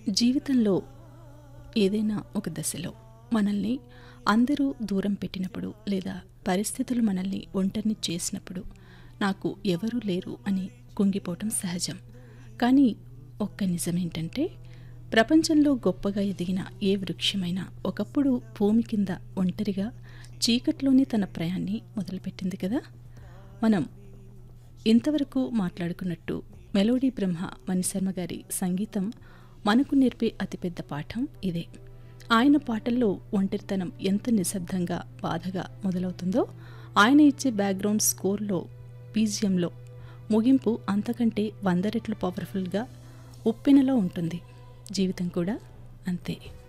జీవితంలో ఏదైనా ఒక దశలో మనల్ని అందరూ దూరం పెట్టినప్పుడు లేదా పరిస్థితులు మనల్ని ఒంటరిని చేసినప్పుడు నాకు ఎవరూ లేరు అని కుంగిపోవటం సహజం కానీ ఒక్క నిజమేంటంటే ప్రపంచంలో గొప్పగా ఎదిగిన ఏ వృక్షమైనా ఒకప్పుడు భూమి కింద ఒంటరిగా చీకట్లోనే తన ప్రయాణాన్ని మొదలుపెట్టింది కదా మనం ఇంతవరకు మాట్లాడుకున్నట్టు మెలోడీ బ్రహ్మ మణిశర్మ గారి సంగీతం మనకు నేర్పే అతిపెద్ద పాఠం ఇదే ఆయన పాటల్లో ఒంటరితనం ఎంత నిశ్శబ్దంగా బాధగా మొదలవుతుందో ఆయన ఇచ్చే బ్యాక్గ్రౌండ్ స్కోర్లో బీజియంలో ముగింపు అంతకంటే వంద రెట్లు పవర్ఫుల్గా ఉప్పెనలో ఉంటుంది జీవితం కూడా అంతే